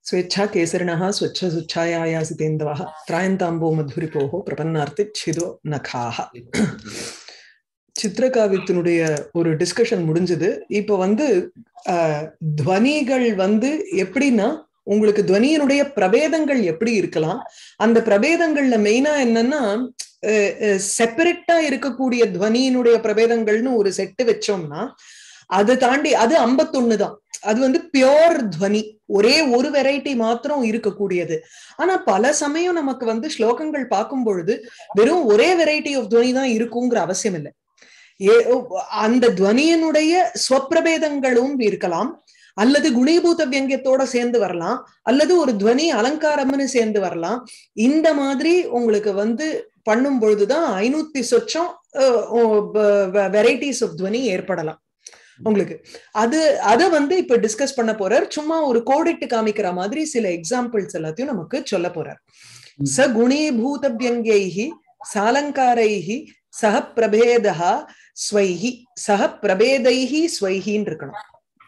स्वेच्छा केसरिणः स्वच्छसुच्छायायासितेन्दवः त्रायन्ताम्बो मधुरिपोः பிரபன்னார்த்திச்சிதோ நகாக சித்திரகாவியத்தினுடைய ஒரு டிஸ்கஷன் முடிஞ்சது இப்ப வந்து துவனிகள் வந்து எப்படின்னா உங்களுக்கு துவனியினுடைய பிரபேதங்கள் எப்படி இருக்கலாம் அந்த பிரபேதங்கள்ல மெயினா என்னன்னா செப்பரேட்டா இருக்கக்கூடிய துவனியினுடைய பிரபேதங்கள்னு ஒரு செட்டு வச்சோம்னா அதை தாண்டி அது ஐம்பத்தொன்னு தான் அது வந்து பியோர் துவனி ஒரே ஒரு வெரைட்டி மாத்திரம் இருக்கக்கூடியது ஆனா பல சமயம் நமக்கு வந்து ஸ்லோகங்கள் பார்க்கும் பொழுது வெறும் ஒரே வெரைட்டி ஆஃப் துவனி தான் இருக்குங்கிற அவசியம் இல்லை அந்த துவனியினுடைய ஸ்வப்பிரபேதங்களும் இருக்கலாம் அல்லது குணீபூத வியங்கியத்தோட சேர்ந்து வரலாம் அல்லது ஒரு துவனி அலங்காரம்னு சேர்ந்து வரலாம் இந்த மாதிரி உங்களுக்கு வந்து பண்ணும் பொழுதுதான் ஐநூத்தி சொச்சம் வெரைட்டிஸ் ஆஃப் துவனி ஏற்படலாம் உங்களுக்கு அது அத வந்து இப்ப டிஸ்கஸ் பண்ண போறார் சும்மா ஒரு கோடிட்டு காமிக்கிற மாதிரி சில எக்ஸாம்பிள்ஸ் எல்லாத்தையும் நமக்கு சொல்ல போறார் ச குணீபூத வியங்கியைஹி சாலங்காரைஹி சக பிரபேதா ஸ்வைஹி சக பிரபேதைஹி ஸ்வைஹின்னு இருக்கணும்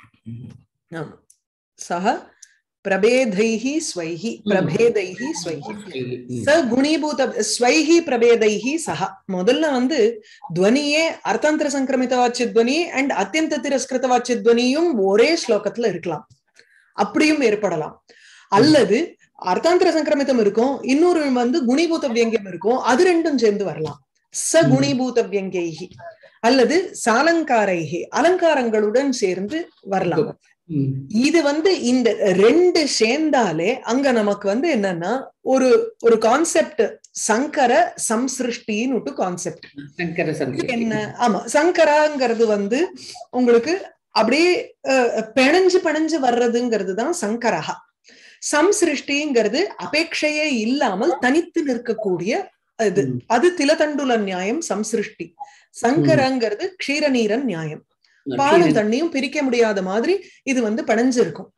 ஆமா சக பிரபேதைஹி ஸ்வைஹி பிரபேதைஹி ஸ்வைஹி ச குணீபூத ஸ்வைஹி பிரபேதைஹி சஹ முதல்ல வந்து துவனியே அர்த்தாந்திர சங்கிரமித வாட்சிய துவனி அண்ட் அத்தியந்த திரஸ்கிருத வாட்சிய துவனியும் ஒரே ஸ்லோகத்துல இருக்கலாம் அப்படியும் ஏற்படலாம் அல்லது அர்த்தாந்திர சங்கிரமிதம் இருக்கும் இன்னொரு வந்து குணிபூத வியங்கியம் இருக்கும் அது ரெண்டும் சேர்ந்து வரலாம் ச குணிபூத வியங்கியைகி அல்லது சாலங்காரைகி அலங்காரங்களுடன் சேர்ந்து வரலாம் இது வந்து இந்த ரெண்டு சேர்ந்தாலே அங்க நமக்கு வந்து என்னன்னா ஒரு ஒரு கான்செப்ட் சங்கர சம்சிருஷ்டின்னு கான்செப்ட் என்ன ஆமா சங்கராங்கிறது வந்து உங்களுக்கு அப்படியே பிணைஞ்சு பிணைஞ்சு வர்றதுங்கிறது தான் சங்கரஹா சம்சிருஷ்டிங்கிறது அபேட்சையே இல்லாமல் தனித்து நிற்கக்கூடிய இது அது திலதண்டுல நியாயம் சம்சிருஷ்டி சங்கரங்கிறது க்ஷீரநீரன் நியாயம் பாலும் தண்ணியும் பிரிக்க முடியாத மாதிரி இது வந்து பணைஞ்சிருக்கும்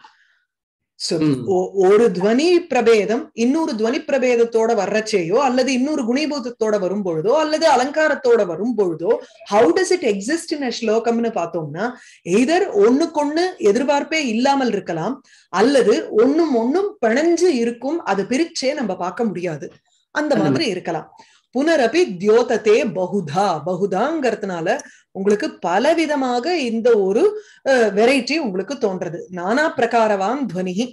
ஒரு துவனி பிரபேதம் இன்னொரு துவனி பிரபேதத்தோட வர்றச்சேயோ அல்லது இன்னொரு குணிபூதத்தோட வரும் பொழுதோ அல்லது அலங்காரத்தோட வரும் பொழுதோ how does it exist in ஸ்லோகம்னு பார்த்தோம்னா எய்தர் ஒண்ணுக்கொண்ணு எதிர்பார்ப்பே இல்லாமல் இருக்கலாம் அல்லது ஒண்ணும் ஒண்ணும் பிணைஞ்சு இருக்கும் அது பிரிச்சே நம்ம பார்க்க முடியாது அந்த மாதிரி இருக்கலாம் புனரபி தியோதத்தே பகுதா பகுதாங்கிறதுனால உங்களுக்கு பலவிதமாக இந்த ஒரு வெரைட்டி உங்களுக்கு தோன்றது நானா பிரகாரவான் துவனி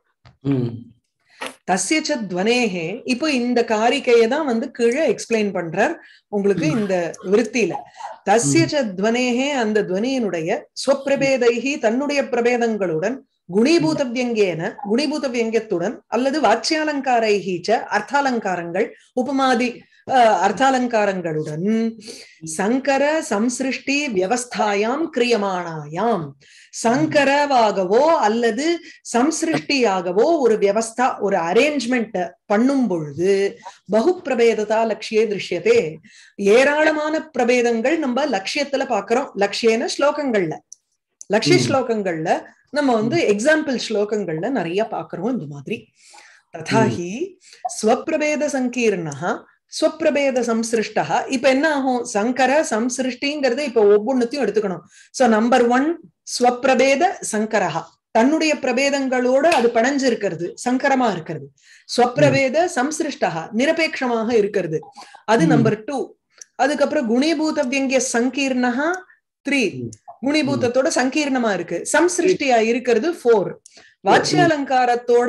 தசிய துவனேகே இப்போ இந்த காரிக்கையை தான் வந்து கீழே எக்ஸ்பிளைன் பண்றார் உங்களுக்கு இந்த விற்த்தியில தசிய துவனேகே அந்த துவனியினுடைய ஸ்வப்பிரபேதைகி தன்னுடைய பிரபேதங்களுடன் குணிபூத வியங்கேன குணிபூத வியங்கியத்துடன் அல்லது வாட்சியாலங்காரைகீச்ச அர்த்தாலங்காரங்கள் உபமாதி அர்த்தாலங்காரங்களுடன் சங்கர சம்சிருஷ்டி வியவஸ்தாயாம் கிரியமானாயாம் சங்கரவாகவோ அல்லது சம்சிருஷ்டியாகவோ ஒரு வியவஸ்தா ஒரு அரேஞ்ச்மெண்ட் பண்ணும் பொழுது பகு பிரபேததா லட்சியே திருஷ்யத்தே ஏராளமான பிரபேதங்கள் நம்ம லட்சியத்துல பாக்குறோம் லட்சியன ஸ்லோகங்கள்ல லட்சிய ஸ்லோகங்கள்ல நம்ம வந்து எக்ஸாம்பிள் ஸ்லோகங்கள்ல நிறைய பாக்குறோம் இந்த மாதிரி ததாஹி ஸ்வப்பிரபேத சங்கீர்ணா ஸ்வப்பிரபேத சம்சிருஷ்டா இப்ப என்ன ஆகும் சங்கர சம்சிருஷ்டிங்கிறது இப்ப ஒவ்வொன்னுத்தையும் எடுத்துக்கணும் சோ நம்பர் ஒன் ஸ்வப்பிரபேத சங்கரஹா தன்னுடைய பிரபேதங்களோட அது பணைஞ்சு இருக்கிறது சங்கரமா இருக்கிறது ஸ்வப்பிரபேத சம்சிருஷ்டா நிரபேட்சமாக இருக்கிறது அது நம்பர் டூ அதுக்கப்புறம் குணிபூத வியங்கிய சங்கீர்ணா த்ரீ குணிபூத்தத்தோட சங்கீர்ணமா இருக்கு சம்சிருஷ்டியா இருக்கிறது ஃபோர் வாட்சியாலங்காரத்தோட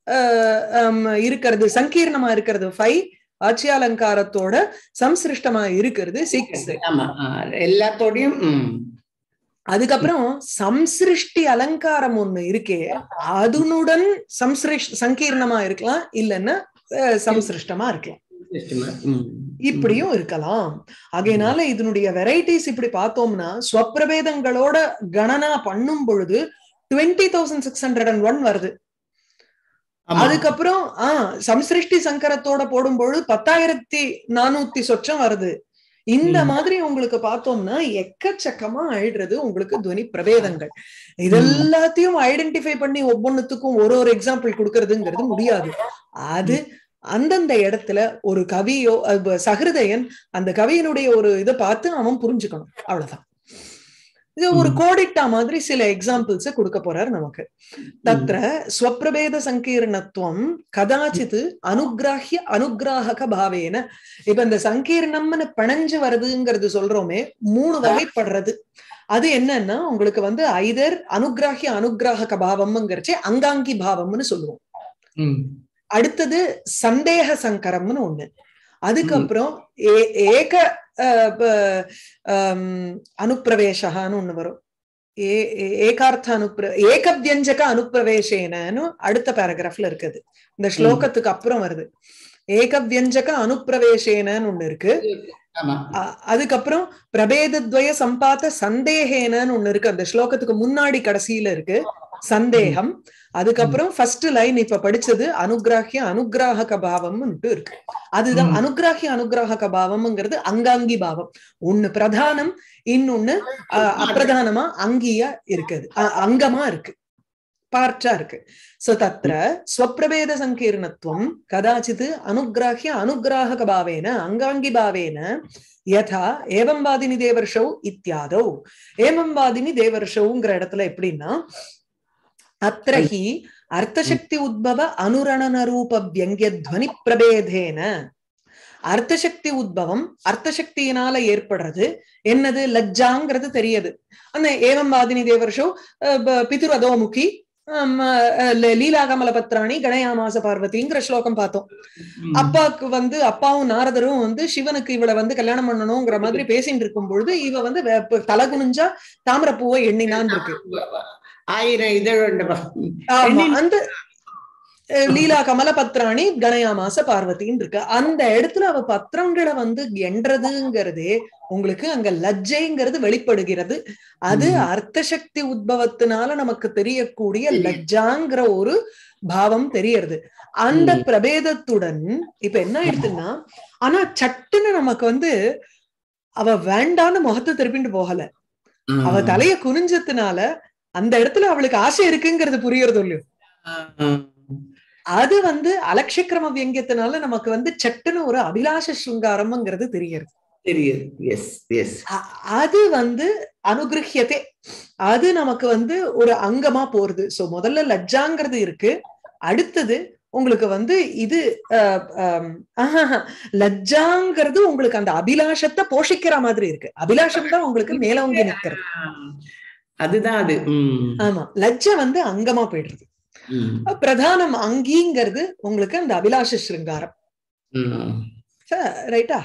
இருக்கிறது சங்கீர்ணமா இருக்கிறது ஃபைவ் வாட்சியாலங்காரத்தோட சம்சிருஷ்டமா இருக்கிறது சிக்ஸ் எல்லாத்தோடையும் அதுக்கப்புறம் சம்சிருஷ்டி அலங்காரம் ஒண்ணு இருக்கே அதனுடன் சம்சிருஷ் சங்கீர்ணமா இருக்கலாம் இல்லைன்னா சம்சிருஷ்டமா இருக்கலாம் இப்படியும் இருக்கலாம் ஆகையினால இதனுடைய வெரைட்டிஸ் இப்படி பார்த்தோம்னா ஸ்வப்பிரபேதங்களோட கணனா பண்ணும் பொழுது twenty thousand six hundred and one வருது அதுக்கப்புறம் ஆஹ் சம்சிருஷ்டி சங்கரத்தோட போடும்பொழுது பத்தாயிரத்தி நானூத்தி சொச்சம் வருது இந்த மாதிரி உங்களுக்கு பார்த்தோம்னா எக்கச்சக்கமா ஆயிடுறது உங்களுக்கு துவனி பிரபேதங்கள் இதெல்லாத்தையும் ஐடென்டிஃபை பண்ணி ஒவ்வொன்னுத்துக்கும் ஒரு ஒரு எக்ஸாம்பிள் கொடுக்கறதுங்கிறது முடியாது அது அந்தந்த இடத்துல ஒரு கவியோ சகிருதயன் அந்த கவியனுடைய ஒரு இதை பார்த்து அவன் புரிஞ்சுக்கணும் அவ்வளவுதான் இது ஒரு ம். கோடிட்டா மாதிரி சில எக்ஸாம்பிள்ஸ் கொடுக்க போறார் நமக்கு தத்ர ஸ்வப்பிரபேத சங்கீர்ணத்துவம் கதாச்சித் அனுகிராஹ்ய அனுகிராஹக பாவேன இப்ப இந்த சங்கீர்ணம்னு பிணைஞ்சு வருதுங்கிறது சொல்றோமே மூணு வகைப்படுறது அது என்னன்னா உங்களுக்கு வந்து ஐதர் அனுகிராஹ்ய அனுகிராஹக பாவம்ங்கிறச்சே அங்காங்கி பாவம்னு சொல்லுவோம் ம். அடுத்தது சந்தேக சங்கரம்னு ஒண்ணு அதுக்கப்புறம் ஏ- ஏக அஹ், ப- ஆம், அனுப்பிரவேசகான்னு ஒண்ணு வரும் ஏ- ஏ- ஏகார்த்த அனுப்பிர ஏகவியஞ்சக அனுப்பிரவேசேனன்னு அடுத்த பேராகிராஃப்ல இருக்குது இந்த ஸ்லோகத்துக்கு அப்புறம் வருது ஏகவியஞ்சக அனுப்பிரவேசேனன்னு ஒண்ணு இருக்கு ஆமா அ- அதுக்கப்புறம் பிரபேதத்வய சம்பாத்த சந்தேகேனன்னு ஒண்ணு இருக்கு அந்த ஸ்லோகத்துக்கு முன்னாடி கடைசியில இருக்கு சந்தேகம் அதுக்கப்புறம் ஃபர்ஸ்ட் லைன் இப்ப படிச்சது அனுகிராஹ்ய அனுகிராஹக பாவம்னுட்டு இருக்கு அதுதான் ம். அனுகிராஹ்ய அனுகிராஹக பாவம்ங்கிறது அங்காங்கி பாவம் ஒண்ணு பிரதானம் இன்னொன்னு அஹ், அப்பிரதானமா அங்கியா இருக்குது அ- அங்கமா இருக்கு பார்ட்டா இருக்கு சோ தத்ர ஸ்வப்பிரபேத சங்கீர்ணத்துவம் கதாச்சித் அனுகிராஹ்ய அனுகிராஹக பாவேன அங்காங்கி பாவேன யதா ஏவம் வாதினி தேவர்ஷௌ இத்தியாதௌ ஏவம் வாதினி தேவர்ஷௌங்கிற இடத்துல எப்படின்னா அத்திர ஹி அர்த்தசக்தி உத்பவ அனுரணன ரூப வியங்கிய துவனி பிரபேதேன அர்த்தசக்தி உத்பவம் அர்த்தசக்தியினால ஏற்படுறது என்னது லஜ்ஜாங்கிறது தெரியுது அந்த ஏவம் வாதினி தேவர்ஷோ அஹ், ப- பிதுர் அதோமுகி ஆம், அஹ், ல- லீலாகமல பத்ராணி கணயாமாச பார்வதிங்கிற ஸ்லோகம் பார்த்தோம் ம். அப்பாவுக்கு வந்து அப்பாவும் நாரதரும் வந்து சிவனுக்கு இவளை வந்து கல்யாணம் பண்ணணுங்கிற மாதிரி பேசிட்டு இருக்கும் பொழுது இவ வந்து வே- ப- தலை குனிஞ்சா தாமரப்பூவை எண்ணினான் இருக்கு ஆயிரம் இதழ் உண்டுப்பா. ஆமா, எண்ணின்- அந்த அஹ், லீலா கமல பத்ராணி கணயாமாச பார்வதின்னு இருக்கு அந்த இடத்துல அவ பத்திரங்களை வந்து என்றதுங்கிறதே உங்களுக்கு அங்க லஜ்ஜைங்கிறது வெளிப்படுகிறது அது ம். அர்த்தசக்தி உத்பவத்தினால நமக்கு தெரியக்கூடிய தெரியுது. லஜ்ஜாங்கிற ஒரு பாவம் தெரியறது அந்த ம். பிரபேதத்துடன் இப்ப என்ன ஆயிடுதுன்னா ஆனா சட்டுன்னு நமக்கு வந்து அவ வேண்டான்னு முகத்தை திருப்பிட்டு போகல அவ ம். தலைய குனிஞ்சதுனால அந்த இடத்துல அவளுக்கு ஆசை இருக்குங்கிறது புரியறது இல்லையோ ம். அது வந்து அலட்சிக்கிரம வியங்கியத்தினால நமக்கு வந்து சட்டுன்னு ஒரு அபிலாஷ சுங்காரம்ங்கிறது தெரியுது தெரியுது எஸ் எஸ் அ- அது வந்து அனுகிரகியதே அது நமக்கு வந்து ஒரு அங்கமா போறது சோ முதல்ல லஜ்ஜாங்கிறது இருக்கு அடுத்தது உங்களுக்கு வந்து இது அஹ், ஆம், ஆஹாஹா, லஜ்ஜாங்கிறது உங்களுக்கு அந்த அபிலாஷத்தை போஷிக்கிற மாதிரி இருக்கு அபிலாஷம் தான் உங்களுக்கு மேலோங்கி நிக்கிறது அதுதான் அது ம். ஆமா லஜ்ஜ வந்து அங்கமா போயிடுறது ம். பிரதானம் அங்கீங்கிறது உங்களுக்கு அந்த அபிலாஷ சிருங்காரம் ம். ரைட்டா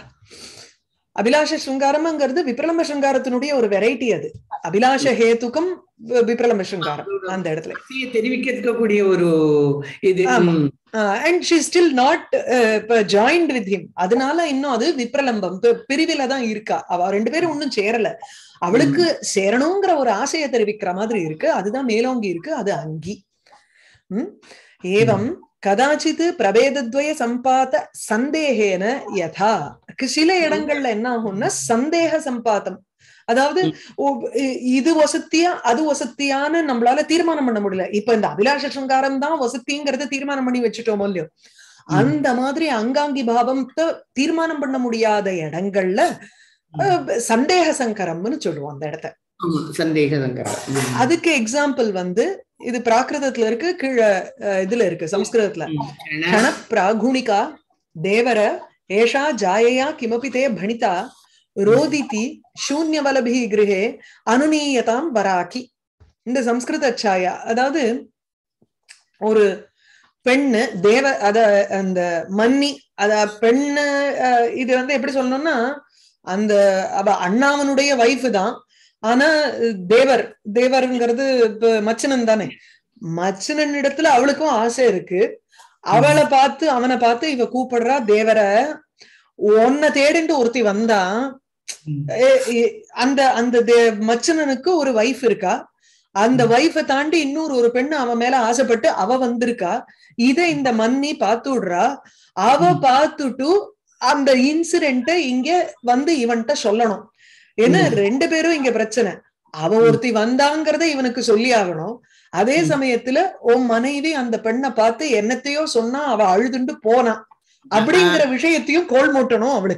அபிலாஷ சிருங்காரம்ங்கிறது விப்ரலம்ப சிருங்காரத்தினுடைய ஒரு வெரைட்டி அது அபிலாஷ ஹேத்துக்கும் வி- விப்ரலம்ப சிருங்காரம் அந்த இடத்துல ஆசையை தெரிவிக்கக்கூடிய ஒரு இது ஆமா. ம். And she still not joined with him அதனால இன்னும் அது விப்ரலம்பம் பி- பிரிவில தான் இருக்கா அவ ரெண்டு பேரும் இன்னும் சேரல அவளுக்கு சேரணுங்கிற ஒரு ஆசையை தெரிவிக்கிற மாதிரி இருக்கு அதுதான் மேலோங்கி இருக்கு அது அங்கி ம்? ஏவம் கதாச்சித் பிரபேதத்வய சம்பாத சந்தேகேன யதா சில இடங்கள்ல என்ன ஆகும்னா சந்தேக சம்பாதம் அதாவது ஒ- இ- இது வசத்தியா அது வசத்தியான்னு நம்மளால தீர்மானம் பண்ண முடியல இப்ப இந்த அபிலாஷ சிருங்காரம் தான் வசத்திங்கிறத தீர்மானம் பண்ணி வச்சுட்டோமோ இல்லையோ அந்த மாதிரி அங்காங்கி பாவத்தை தீர்மானம் பண்ண முடியாத இடங்கள்ல அஹ், சந்தேக சங்கரம்னு சொல்லுவோம் அந்த இடத்த ஆமா, சந்தேக சங்கரம் ம். அதுக்கு எக்ஸாம்பிள் வந்து இது பிராகிருதத்துல இருக்கு கீழே அஹ், இதுல இருக்கு சம்ஸ்கிருதத்துல ம். கண- கண பிராகுணிகா தேவர ஏஷா ஜாயயா கிமபி தே பணிதா ரோதிதி சூன்யவலபி கிரகே அனுநீயதாம் வராக்கி இந்த சம்ஸ்கிருத சாயா அதாவது ஒரு பெண்ணு தேவ அத அந்த மன்னி அத பெண்ணு அஹ், இது வந்து எப்படி சொல்லணும்னா அந்த அவ அண்ணாவனுடைய வைஃப் தான் ஆனா தேவர் தேவருங்கிறது இப்ப மச்சனன் தானே மச்சனன் இடத்துல அவளுக்கும் ஆசை இருக்கு அவளை பார்த்து அவனை பார்த்து இவ கூப்பிடுறா தேவர உன்னை தேடிண்டு ஒருத்தி வந்தா ம். ஏ- ஏ- அந்த அந்த தே- மச்சனனுக்கு ஒரு வைஃப் இருக்கா அந்த வைஃபை தாண்டி இன்னொரு ஒரு பெண்ணு அவன் மேல ஆசைப்பட்டு அவ வந்திருக்கா இத இந்த மன்னி பார்த்து விடுறா அவ ம். பார்த்துட்டு அந்த இன்சிடென்ட்ட இங்க வந்து இவன்கிட்ட சொல்லணும் ஏன்னா ம். ரெண்டு பேரும் இங்க பிரச்சனை அவ ஒருத்தி வந்தாங்கிறத இவனுக்கு சொல்லி ஆகணும் அதே ம். சமயத்துல உன் மனைவி அந்த பெண்ணை பார்த்து என்னத்தையோ சொன்னா அவ அழுதுண்டு போனா அப்படிங்கிற விஷயத்தையும் கோல் மூட்டணும் அவளுக்கு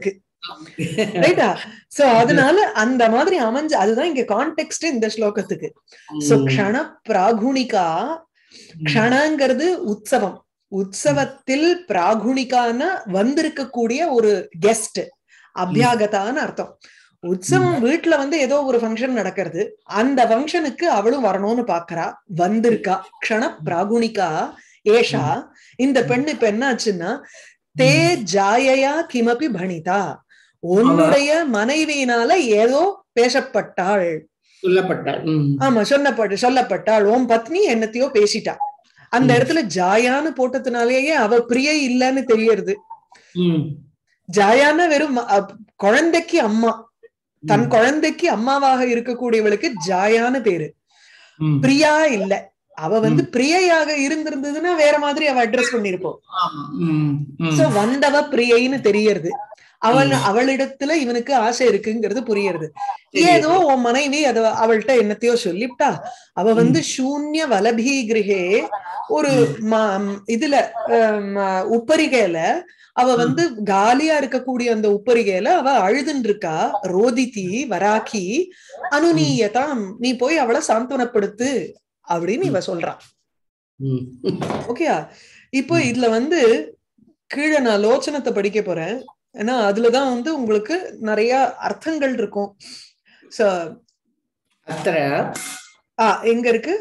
ரைட்டா சோ அதனால அந்த மாதிரி அமைஞ்சு அதுதான் இங்க கான்டெக்ட் இந்த ஸ்லோகத்துக்கு சோ க்ஷண பிராகுணிகா க்ஷணங்கிறது உற்சவம் உற்சவத்தில் பிராகுணிகான வந்திருக்கக்கூடிய ஒரு கெஸ்ட் அபியாகதான்னு அர்த்தம் உற்சவம் வீட்டுல வந்து ஏதோ ஒரு ஃபங்க்ஷன் நடக்கிறது அந்த ஃபங்க்ஷனுக்கு அவளும் வரணும்னு பாக்குறா வந்திருக்கா க்ஷண பிராகுணிகா ஏஷா இந்த பெண்ணு இப்ப என்னாச்சுன்னா தே ஜாயயா கிமபி பணிதா உன்னுடைய மனைவியினால ஏதோ பேசப்பட்டாள் சொல்லப்பட்டாள் ம். ஆமா சொன்னப்பட்டு சொல்லப்பட்டாள் உன் பத்னி என்னத்தையோ பேசிட்டா அந்த ம். இடத்துல ஜாயான்னு போட்டதுனாலேயே அவ பிரியை இல்லைன்னு தெரியறது ம். ஜாயான்னா வெறும் ம- அப்- குழந்தைக்கு அம்மா தன் ம். குழந்தைக்கு அம்மாவாக இருக்கக்கூடியவளுக்கு ஜாயான்னு பேரு ம். பிரியா இல்ல அவ வந்து பிரியையாக இருந்திருந்ததுன்னா வேற மாதிரி அவ அட்ரஸ் பண்ணிருப்போம் ஆமா. ம். ம். சோ வந்தவ பிரியைன்னு தெரியறது அவள் ம். அவளிடத்துல இவனுக்கு ஆசை இருக்குங்கிறது புரியுறது சரி. ஏதோ உன் மனைவி அத அவள்கிட்ட என்னத்தையோ சொல்லிவிட்டா அவ வந்து சூன்ய வலபி கிரகே ஒரு ம- இதுல அம், உப்பரிகையில அவ வந்து காலியா இருக்கக்கூடிய அந்த உப்பரிகையில அவ அழுதுன்னு இருக்கா ரோதிதி வராக்கி அனுநீயதாம் நீ போய் அவளை சாந்தனப்படுத்து அப்படின்னு இவ சொல்றா ம். ஓகேயா இப்போ இதுல வந்து கீழே நான் லோச்சனத்தை படிக்க போறேன் ஏன்னா அதுலதான் வந்து உங்களுக்கு நிறைய அர்த்தங்கள் இருக்கும் சோ அத்திர ஆ எங்க இருக்கு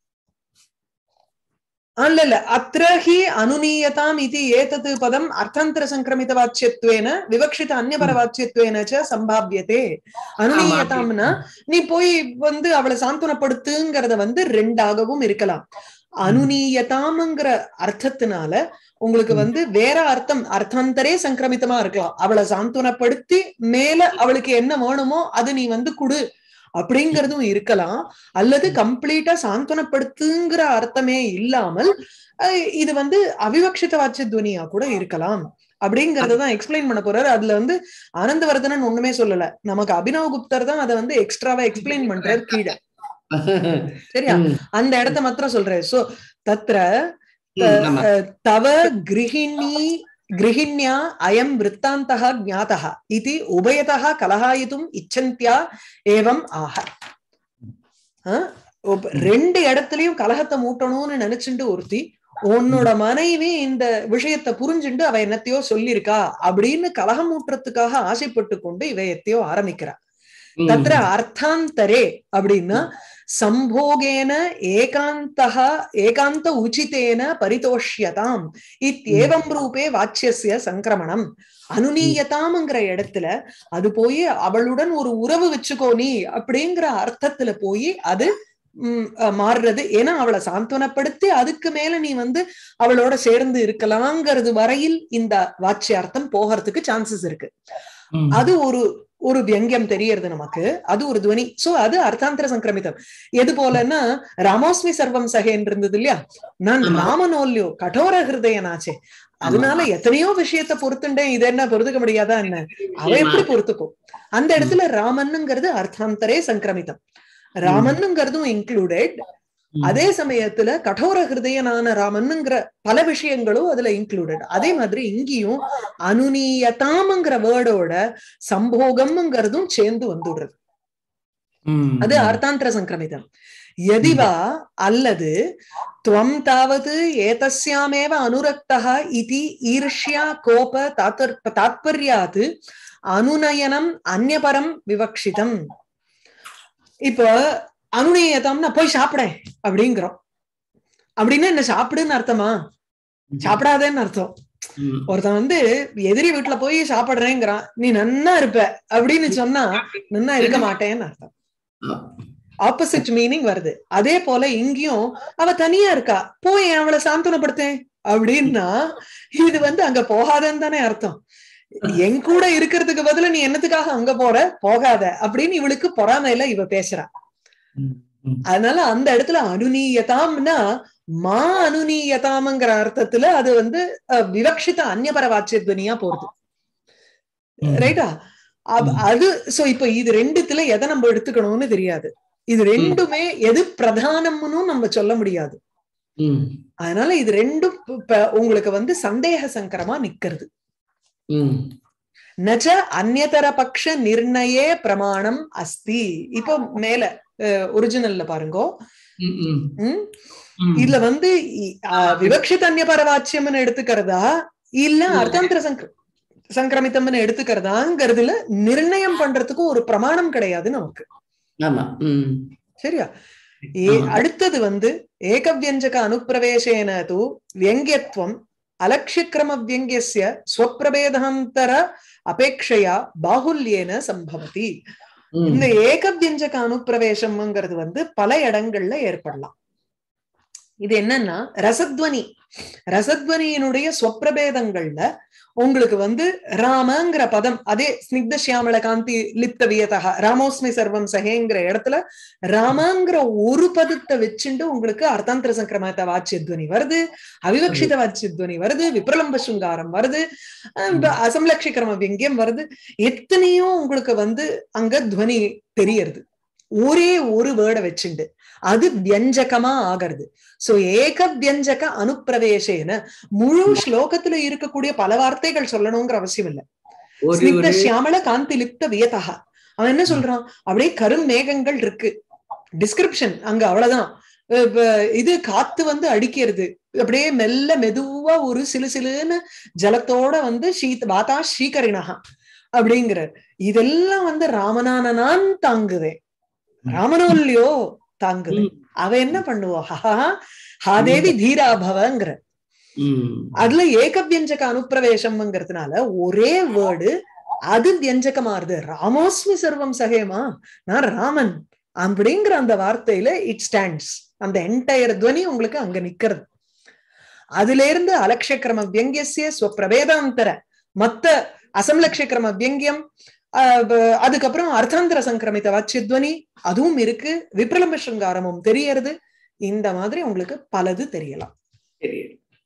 ஆ, இல்ல இல்ல அத்திர ஹி அனுநீயதாம் இது ஏதது பதம் அர்த்தாந்தர சங்கிரமித வாச்சியத்வேன விவக்ஷித அந்நியபர வாச்சியத்வேன ச சம்பாவியதே அனுநீயதாம்னா நீ போய் வந்து அவளை சாந்தனப்படுத்துங்கிறத வந்து ரெண்டாகவும் இருக்கலாம் அனுநீயதாம்ங்கிற அர்த்தத்தினால உங்களுக்கு ம். வந்து வேற அர்த்தம் அர்த்தாந்தரே சங்கிரமிதமா இருக்கலாம் அவளை சாந்தனப்படுத்தி மேல அவளுக்கு என்ன வேணுமோ அது நீ வந்து குடு அப்படிங்கறதும் இருக்கலாம் அல்லது கம்ப்ளீட்டா சாந்தனப்படுத்துங்கிற அர்த்தமே இல்லாமல் அஹ், இது வந்து அவிவக்ஷித வாட்சிய துவனியா கூட இருக்கலாம் அப்படிங்கறத தான் எக்ஸ்பிளைன் பண்ண போறாரு அதுல வந்து ஆனந்தவர்தனன் ஒண்ணுமே சொல்லல நமக்கு அபினவ் குப்தர் தான் அதை வந்து எக்ஸ்ட்ராவா எக்ஸ்பிளைன் பண்றாரு கீழே சரியா ம். அந்த இடத்த மாத்திரம் சொல்றேன் சோ தத்ர ம், ஆமா. तव गृहिणी गृहिण्या अयं वृत्तान्तः ज्ञातः इति उभयतः कलहायितुम् इच्छन्त्या एवम् ஆஹ அஹ், ஒப்ப- ரெண்டு இடத்துலயும் கலகத்தை மூட்டணும்னு நினைச்சுட்டு ஒருத்தி உன்னோட மனைவி இந்த விஷயத்தை புரிஞ்சுண்டு அவ என்னத்தையோ சொல்லியிருக்கா அப்படின்னு கலகம் மூட்டுறதுக்காக ஆசைப்பட்டு கொண்டு இவ எத்தையோ ஆரம்பிக்கிறா ம். தத்ர அர்த்தாந்தரே அப்படின்னா சம்போகேன ஏகாந்தः ஏகாந்த உச்சிதேன பரிதோஷ்யதாம் இத்யேவம் ரூபே வாச்சியஸ்ய சங்கிரமணம் அனுநீயதாம்ங்கிற இடத்துல அது போய் அவளுடன் ஒரு உறவு வச்சுக்கோ நீ அப்படிங்கிற அர்த்தத்துல போய் அது ம், அஹ், மாறுறது ஏன்னா அவளை சாந்தனப்படுத்தி அதுக்கு மேல நீ வந்து அவளோட சேர்ந்து இருக்கலாங்கிறது வரையில் இந்த வாச்சியார்த்தம் போகிறதுக்கு சான்சஸ் இருக்கு ம். அது ஒரு ஒரு வியங்கியம் தெரியறது நமக்கு அது ஒரு துவனி சோ அது அர்த்தாந்தர சங்கிரமிதம் எது போலன்னா ராமோஸ்மி சர்வம் சகேன் இருந்தது இல்லையா நான் ஆமா. ராமனோல்யோ கடோர ஹிருதயனாச்சே அதனால எத்தனையோ விஷயத்த பொறுத்துண்டேன் இது என்ன பொறுத்துக்க முடியாதா என்ன அவ எப்படி பொறுத்துக்கும் அந்த இடத்துல ராமன்னுங்கிறது அர்த்தாந்தரே சங்கிரமிதம் ராமன்னுங்கிறதும் இன்க்ளூடட் ம். அதே சமயத்துல கடோர ஹிருதயனான ராமன்னுங்கிற பல விஷயங்களும் அதுல இன்க்ளூடட் அதே மாதிரி இங்கேயும் அனுநீயதாம்ங்கிற வேர்டோட சம்போகம்ங்கிறதும் சேர்ந்து வந்துடுறது ம். அது அர்த்தாந்தர சங்கிரமிதம் எதிவா அல்லது துவம் தாவது ஏதஸ்யாமேவ அனுரக்தः இதி ஈர்ஷ்யா கோப தாத்பர் தாத்பர்யாத் அனுநயனம் அந்நியபரம் விவக்ஷிதம் இப்போ அனுநயதம்னா போய் சாப்பிட அப்படிங்கிறோம் அப்படின்னா என்ன சாப்பிடுன்னு அர்த்தமா சாப்பிடாதேன்னு அர்த்தம் ம். ஒருத்தன் வந்து எதிரி வீட்டுல போய் சாப்பிடுறேங்கிறான் நீ நன்னா இருப்ப அப்படின்னு சொன்னா நன்னா இருக்க மாட்டேன்னு அர்த்தம் ஆப்போசிட் மீனிங் வருது அதே போல இங்கேயும் அவ தனியா இருக்கா போய் அவளை சாந்தனப்படுத்தேன் அப்படின்னா இது வந்து அங்க போகாதன்னு தானே அர்த்தம் என் கூட இருக்கிறதுக்கு பதிலா நீ என்னத்துக்காக அங்க போற போகாத அப்படின்னு இவளுக்கு பொறாமையில இவ பேசுறா ம். ம். அதனால அந்த இடத்துல அனுநீயதாம்னா மா அனுநீயதாம்ங்கிற அர்த்தத்துல அது வந்து அஹ், விவக்ஷித அந்நியபர வாச்சியத்வனியா போறது ம். ரைட்டா அப்- ம். அது சோ இப்ப இது ரெண்டுத்துல எதை நம்ம எடுத்துக்கணும்னு தெரியாது இது ரெண்டுமே எது பிரதானம்னு நம்ம சொல்ல முடியாது ம். அதனால இது ரெண்டும் இப்ப உங்களுக்கு வந்து சந்தேக சங்கரமா நிக்கிறது ம். நச்ச அந்நதர பக்ஷ நிர்ணயே பிரமாணம் அஸ்தி இப்போ மேல ஒரிஜினல்ல பாருங்கோ ம், ம், ம்? ம். இதுல வந்து இ- ஆ, விவக்ஷித அந்நியபரவாச்சியம்னு எடுத்துக்கிறதா இல்ல இல்ல. அர்த்தாந்திர சங்க சங்கிரமித்தம்னு எடுத்துக்கிறதாங்கிறதுல நிர்ணயம் பண்றதுக்கு ஒரு பிரமாணம் கிடையாது நமக்கு ஆமா ம் சரியா ஏ ஆமா. அடுத்தது வந்து ஏகவியஞ்சக அனுப்பிரவேசேன தூ வியங்கியத்துவம் அலட்சியக்கிரம வியங்கியஸ்ய ஸ்வப்பிரபேதாந்தர அபேட்சையா பாகுல்யேன சம்பவதி ம். இந்த ஏகவியஞ்சக அனுப்பிரவேசம்ங்கிறது வந்து பல இடங்கள்ல ஏற்படலாம் இது என்னன்னா ரசத்வனி ரசத்வனியினுடைய ஸ்வப்பிரபேதங்கள்ல உங்களுக்கு வந்து ராமங்கிற பதம் அதே ஸ்னிக்த சியாமள காந்தி லிப்த வியதா ராமோஸ்மி சர்வம் சகேங்கிற இடத்துல ராமங்கிற ஒரு பதத்தை வச்சுட்டு உங்களுக்கு அர்த்தாந்திர சங்கிரமத்த வாச்சியத்வனி வருது அவிவக்ஷித வாச்சியத்வனி வருது விப்ரலம்ப சுங்காரம் வருது அஹ் அசம்லட்சிக்கிரம வியங்கியம் வருது எத்தனையோ உங்களுக்கு வந்து அங்க துவனி தெரியறது ஒரே ஒரு வேர்டை வச்சுண்டு அது வியஞ்சகமா ஆகிறது சோ ஏக வியஞ்சக அனுப்பிரவேசேன முழு ஸ்லோகத்துல இருக்கக்கூடிய பல வார்த்தைகள் சொல்லணுங்கிற அவசியம் இல்ல ஒரு ஸ்னிக்த ஒரு சியாமள காந்தி லிப்த வியதா அவன் என்ன சொல்றான் அப்படியே கரும் மேகங்கள் இருக்கு டிஸ்கிரிப்ஷன் அங்க அவ்வளவுதான் அஹ் இப்ப இது காத்து வந்து அடிக்கிறது அப்படியே மெல்ல மெதுவா ஒரு சிலு சிலுன்னு ஜலத்தோட வந்து சீத் வாதா ஸ்ரீகரிணகா அப்படிங்கிற இதெல்லாம் வந்து ராமனானனான் தாங்குதே ராமனோ இல்லையோ தாங்குது ம், அவ என்ன பண்ணுவா ஹஹா ஹாதேவி தீராபவங்கிற ம். அதுல ஏக வியஞ்சக அனுப்பிரவேசம்ங்கிறதுனால ஒரே வேர்டு அது வியஞ்சகமாறுது ராமோஸ்மி சர்வம் சகேமா நான் ராமன் அப்படிங்கிற அந்த வார்த்தையில இட் ஸ்டாண்ட்ஸ் அந்த என்டையர் துவனி உங்களுக்கு அங்க நிக்கிறது அதுல இருந்து அலட்சக்கிரம வியங்கியசிய ஸ்வப்பிரபேதாந்தர மத்த அசம்லட்சக்கிரம வியங்கியம் ஆஹ் ப- அதுக்கப்புறம் அர்த்தாந்தர சங்கிரமித வாச்சியத்வனி அதுவும் இருக்கு விப்ரலம்ப சிருங்காரமும் தெரியறது இந்த மாதிரி உங்களுக்கு பலது தெரியலாம் சரி.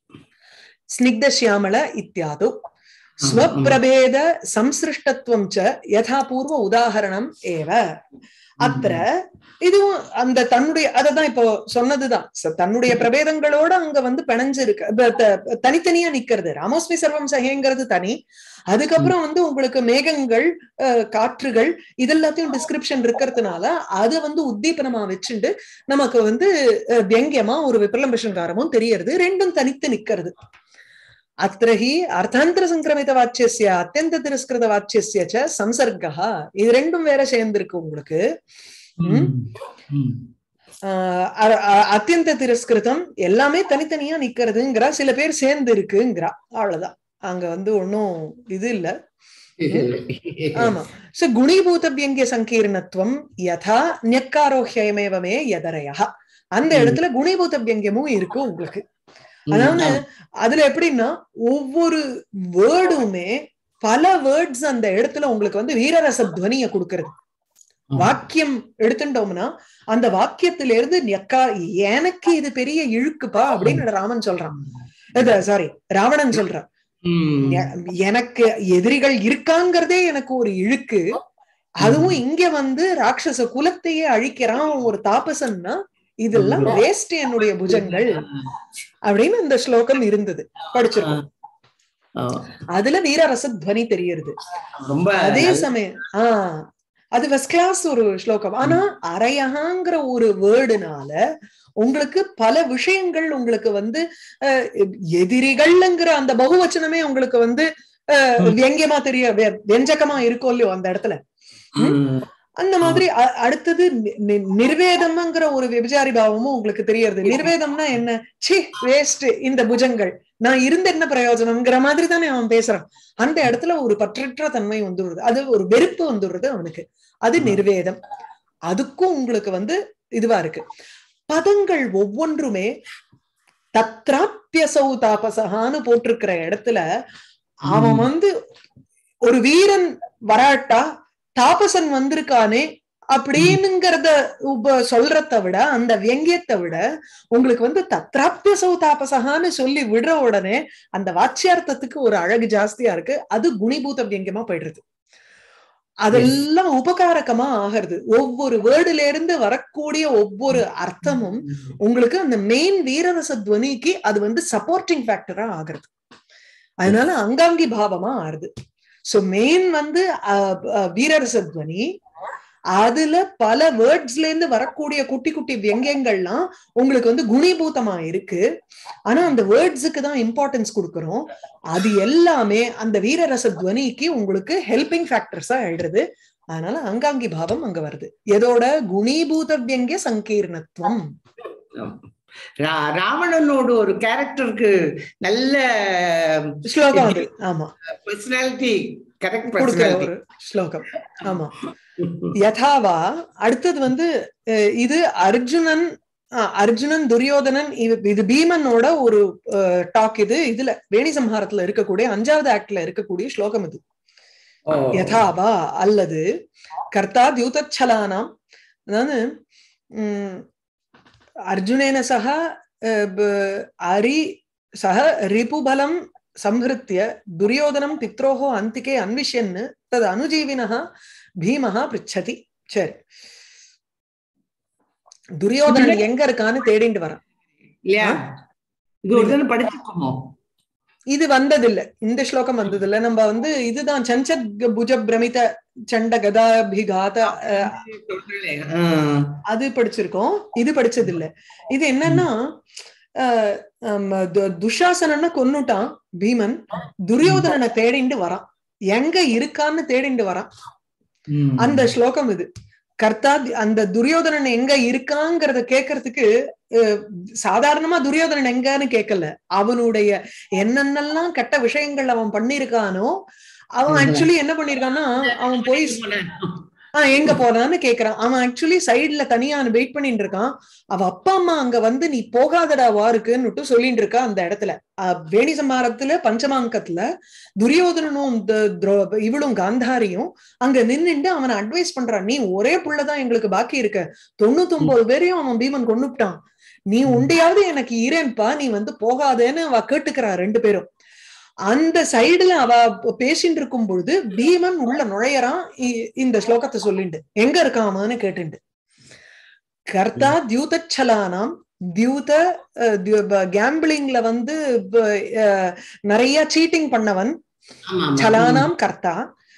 ஸ்னிக்த சியாமள இத்தியாதோ ஸ்வப்பிரபேத சம்சிருஷ்டத்துவம் ச யதா பூர்வ உதாகரணம் ஏவ அத்திர இதுவும் அந்த தன்னுடைய அததான் இப்போ சொன்னதுதான் ச- தன்னுடைய பிரபேதங்களோட அங்க வந்து பிணைஞ்சு இருக்கு ப- த- தனித்தனியா நிக்கிறது ராமோஸ்மி சர்வம் சகேங்கிறது தனி அதுக்கப்புறம் வந்து உங்களுக்கு மேகங்கள் அஹ், காற்றுகள் இதெல்லாத்தையும் டிஸ்கிரிப்ஷன் இருக்கிறதுனால அதை வந்து உத்தீபனமா வச்சுண்டு நமக்கு வந்து அஹ், வியங்கியமா ஒரு விப்ரலம்பஷங்காரமும் தெரியறது ரெண்டும் தனித்து நிக்கிறது அத்திர ஹி அர்த்தாந்தர சங்கிரமித வாச்சியஸ்ய அத்தியந்த திரஸ்கிருத வாச்சியஸ்ய ச சம்சர்கா இது ரெண்டும் வேற சேர்ந்திருக்கு உங்களுக்கு ம், ம். ஆஹ் அ- அ- அத்தியந்த திரஸ்கிருதம் எல்லாமே தனித்தனியா நிக்கிறதுங்கிறா சில பேர் சேர்ந்து இருக்குங்கிறா அவ்வளவுதான் அங்க வந்து ஒன்னும் இது இல்ல ஆமா சோ குணீபூத வியங்கிய சங்கீர்ணத்துவம் யதா ஞக்காரோஹ்யமேவமே யதரயா அந்த ம். இடத்துல குணீபூத வியங்கியமும் இருக்கு உங்களுக்கு ம், அதாவது ஆமா. அதுல எப்படின்னா ஒவ்வொரு வேர்டுமே பல வேர்ட்ஸ் அந்த இடத்துல உங்களுக்கு வந்து வீரரச துவனிய கொடுக்கறது ஆமா. வாக்கியம் எடுத்துட்டோம்னா அந்த வாக்கியத்தில இருந்து நெக்கா எனக்கு இது பெரிய இழுக்குப்பா அப்படின்னு ராமன் சொல்றான் சாரி ராவணன் சொல்றான் ம், எ- எனக்கு எதிரிகள் இருக்காங்கிறதே எனக்கு ஒரு இழுக்கு அதுவும் இங்க வந்து ராட்சச குலத்தையே அழிக்கிறான் ஒரு தாபசன்னா இதெல்லாம் ஆமா. வேஸ்ட் என்னுடைய புஜங்கள் அப்படின்னு இந்த ஸ்லோகம் இருந்தது படிச்சிருக்கோம் ஆமா. அதுல வீரரச துவனி தெரியறது ரொம்ப அதே நல்ல- சமயம் ஆஹ் அது ஃபர்ஸ்ட் கிளாஸ் ஒரு ஸ்லோகம் ஆனா அரையகாங்கிற ஒரு வேர்டுனால உங்களுக்கு பல விஷயங்கள் உங்களுக்கு வந்து அஹ், எதிரிகள்ங்கிற அந்த பகுவச்சனமே உங்களுக்கு வந்து அஹ், ம். வியங்கியமா தெரிய வெ- வெஞ்சகமா இருக்கும் இல்லையோ அந்த இடத்துல ம், அந்த மாதிரி அ- அடுத்தது நி- நி- நிர்வேதம்ங்கிற ஒரு விபச்சாரி பாவமும் உங்களுக்கு தெரியறது நிர்வேதம்னா என்ன சி வேஸ்ட் இந்த புஜங்கள் நான் இருந்த என்ன பிரயோஜனம்ங்கிற மாதிரி தானே அவன் பேசுறான் அந்த இடத்துல ஒரு பற்றற்ற தன்மை வந்துடுறது அது ஒரு வெறுப்பு வந்துடுறது அவனுக்கு அது ஆமா. நிர்வேதம் அதுக்கும் உங்களுக்கு வந்து இதுவா இருக்கு பதங்கள் ஒவ்வொன்றுமே தத்ராப்பியசௌ தாபசகான்னு போட்டிருக்கிற இடத்துல அவன் ம். வந்து ஒரு வீரன் வராட்டா தாபசன் வந்திருக்கானே அப்படின்னுங்கிறத உப சொல்றத விட அந்த வியங்கியத்தை விட உங்களுக்கு வந்து தத்ராப்பியசௌ தாபசகான்னு சொல்லி விடுற உடனே அந்த வாச்சியார்த்தத்துக்கு ஒரு அழகு ஜாஸ்தியா இருக்கு அது குணிபூத வியங்கியமா போயிடுறது அதெல்லாம் உபகாரகமா ஆகிறது ஒவ்வொரு வேர்டுல இருந்து வரக்கூடிய ஒவ்வொரு அர்த்தமும் உங்களுக்கு அந்த மெயின் வீரரச துவனிக்கு அது வந்து சப்போர்ட்டிங் ஃபேக்டரா ஆகுறது அதனால அங்காங்கி பாவமா ஆறுது சோ மெயின் வந்து அஹ், அஹ், வீரரசத்வனி அதுல பல வேர்ட்ஸ்ல இருந்து வரக்கூடிய குட்டி குட்டி வியங்கியங்கள்லாம் உங்களுக்கு வந்து குணிபூதமா இருக்கு ஆனா அந்த வேர்ட்ஸுக்கு தான் இம்பார்ட்டன்ஸ் கொடுக்கறோம் அது எல்லாமே அந்த வீரரச துவனிக்கு உங்களுக்கு ஹெல்பிங் ஃபேக்டர்ஸா ஆயிடுறது அதனால அங்காங்கி பாவம் அங்க வருது எதோட குணீபூத வியங்கிய சங்கீர்ணத்துவம் ரா- ராவணனோட ஒரு கேரக்டருக்கு நல்ல ஸ்லோகம் அது ஆமா பர்சனாலிட்டி கரெக்ட் கொடுக்கிற பர்சனாலிட்டி ஒரு ஸ்லோகம் ஆமா யதாவா அடுத்தது வந்து அஹ், இது அர்ஜுனன் அஹ், அர்ஜுனன் துரியோதனன் இது- இது பீமனோட ஒரு டாக் இது இதுல வேணி சம்ஹாரத்துல இருக்கக்கூடிய அஞ்சாவது ஆக்ட்ல இருக்கக்கூடிய ஸ்லோகம் இது யதாவா அல்லது கர்த்தா தியூதச்சலானாம் அதாவது உம், அர்ஜுனேன சக அஹ், ப- அரி சக ரிபுபலம் சம்ஹிருத்திய துரியோதனம் பித்ரோஹோ அந்திகே அன்விஷ்யன் தது அனுஜீவினः பீமஹ பிரிச்சதி சரி துரியோதனன் எங்க இருக்கான்னு தேடிட்டு வரான் இல்லையா இது ஒரு தடவை படிச்சிருக்கோமோ இது வந்ததில்ல இந்த ஸ்லோகம் வந்ததில்ல நம்ம வந்து இதுதான் சஞ்சத் புஜ பிரமித சண்ட கதாபிகாத அஹ், சொல்றேனே. ஆஹ். அது படிச்சிருக்கோம் இது படிச்சது இல்ல இது என்னன்னா அஹ், ஆம், து- துஷாசனனை கொன்னுட்டான் பீமன் துரியோதனனை தேடிண்டு வரான் எங்க இருக்கான்னு தேடிண்டு வரான் ம். அந்த ஸ்லோகம் இது கர்த்தா அந்த துரியோதனன் எங்க இருக்காங்கிறத கேட்கறதுக்கு அஹ், சாதாரணமா துரியோதனன் எங்கன்னு கேட்கல அவனுடைய என்னென்னலாம் கெட்ட விஷயங்கள் அவன் பண்ணிருக்கானோ அவன் ம். ஆக்சுவலி என்ன பண்ணிருக்கான்னா அவன் போய் ஆஹ் எங்க போனான்னு கேக்குறான் அவன் ஆக்சுவலி சைடுல தனியா வெயிட் பண்ணிட்டு இருக்கான் அவ அப்பா அம்மா அங்க வந்து நீ போகாதடா வாருக்குன்னு சொல்லிட்டு இருக்கா அந்த இடத்துல அஹ் வேணி சம்ஹாரத்துல பஞ்சமாங்கத்துல துரியோதனனும் இந்த துரோ- இவளும் காந்தாரியும் அங்க நின்னுட்டு அவனை அட்வைஸ் பண்றான் நீ ஒரே புள்ளதான் எங்களுக்கு பாக்கி இருக்க தொண்ணூத்தி ஒன்பது பேரையும் அவன் பீமன் கொன்னுப்டான் நீ உண்டையாவது எனக்கு இரேன்பா நீ வந்து போகாதேன்னு அவ கேட்டுக்கிறா ரெண்டு பேரும் அந்த சைடுல அவ பேசிட்டு இருக்கும் பொழுது பீமன் உள்ள நுழையறான் இ- இந்த ஸ்லோகத்தை சொல்லிண்டு எங்க இருக்காமான்னு கேட்டுண்டு கர்த்தா தியூதச்சலானாம் தியூத கேம்பிளிங்ல வந்து ப- அஹ், நிறைய சீட்டிங் பண்ணவன் ஆமா, ஆமா. சலானாம் கர்த்தா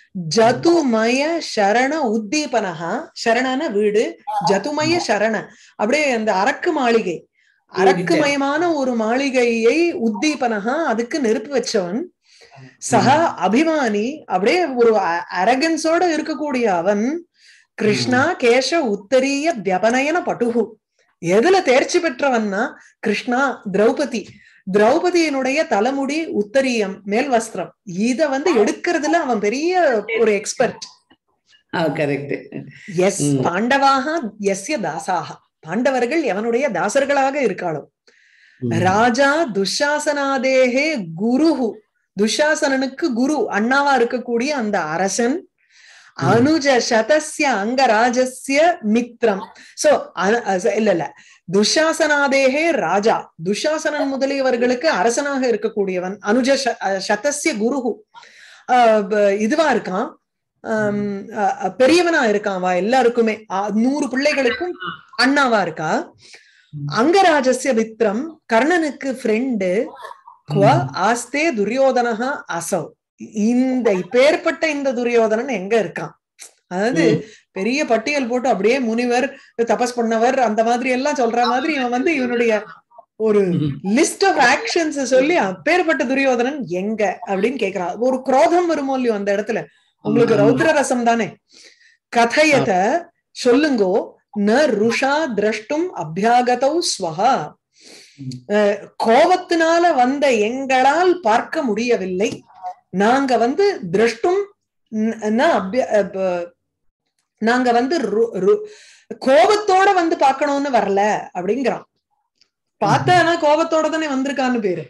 ஜதுமய சரண உத்தீபனஹா சரணன வீடு ஜதுமய சரண அப்படியே அந்த அரக்கு மாளிகை அரக்குமயமான ஒரு மாளிகையை உத்தீபனஹா அதுக்கு நெருப்பு வச்சவன் சக அபிமானி அப்படியே ஒரு அரகன்ஸோட இருக்கக்கூடிய அவன் கிருஷ்ணா கேச உத்தரிய வியபனயன பட்டுகு எதுல தேர்ச்சி பெற்றவன்னா கிருஷ்ணா திரௌபதி திரௌபதியினுடைய தலைமுடி உத்தரியம் மேல் வஸ்திரம் இத வந்து எடுக்கிறதுல அவன் பெரிய ஒரு எக்ஸ்பர்ட் ஆ, correct. எஸ் ம். பாண்டவாக எஸ்ய தாசாக பாண்டவர்கள் எவனுடைய தாசர்களாக இருக்காளோ ம். ராஜா துஷாசனாதேகே குருஹு துஷாசனனுக்கு குரு அண்ணாவா இருக்கக்கூடிய அந்த அரசன் அனுஜ சதஸ்ய அங்கராஜஸ்ய மித்ரம் சோ அ- அ- இல்ல இல்ல துஷாசனாதேகே ராஜா துஷாசனன் முதலியவர்களுக்கு அரசனாக இருக்கக்கூடியவன் அனுஜ ச- அ, சதஸ்ய குருஹு அஹ் ப- இதுவா இருக்கான் ஆம், அ- அ, பெரியவனா இருக்கான் வா எல்லாருக்குமே அ, நூறு பிள்ளைகளுக்கும் அண்ணாவா இருக்கா அங்கராஜஸ்ய மித்ரம் கர்ணனுக்கு ஃப்ரெண்டு குவ ஆஸ்தே துரியோதனஹ அசௌ இந்த இப்பேற்பட்ட இந்த துரியோதனன் எங்க இருக்கான் அதாவது ம். பெரிய பட்டியல் போட்டு அப்படியே முனிவர் தபஸ் பண்ணவர் அந்த மாதிரி எல்லாம் சொல்ற மாதிரி இவன் வந்து இவனுடைய ஒரு ம். லிஸ்ட் ஆஃப் ஆக்ஷன்ஸ் சொல்லி அப்பேற்பட்ட துரியோதனன் எங்க அப்படின்னு கேக்குறான் ஒரு குரோதம் வருமோ இல்லையோ அந்த இடத்துல உங்களுக்கு ஆமா. ரௌத்ர ரசம் தானே கதையத சொல்லுங்கோ ந ருஷா திரஷ்டும் அபியாகதௌ ஸ்வஹா ம். அஹ், கோபத்தினால வந்த எங்களால் பார்க்க முடியவில்லை நாங்க வந்து திரஷ்டும் ந- ந அபிய- அஹ், ப- நாங்க வந்து ரு- ரு- கோபத்தோட வந்து பார்க்கணும்னு வரல அப்படிங்கிறான் பார்த்தானா கோபத்தோட தானே வந்திருக்கான்னு பேரு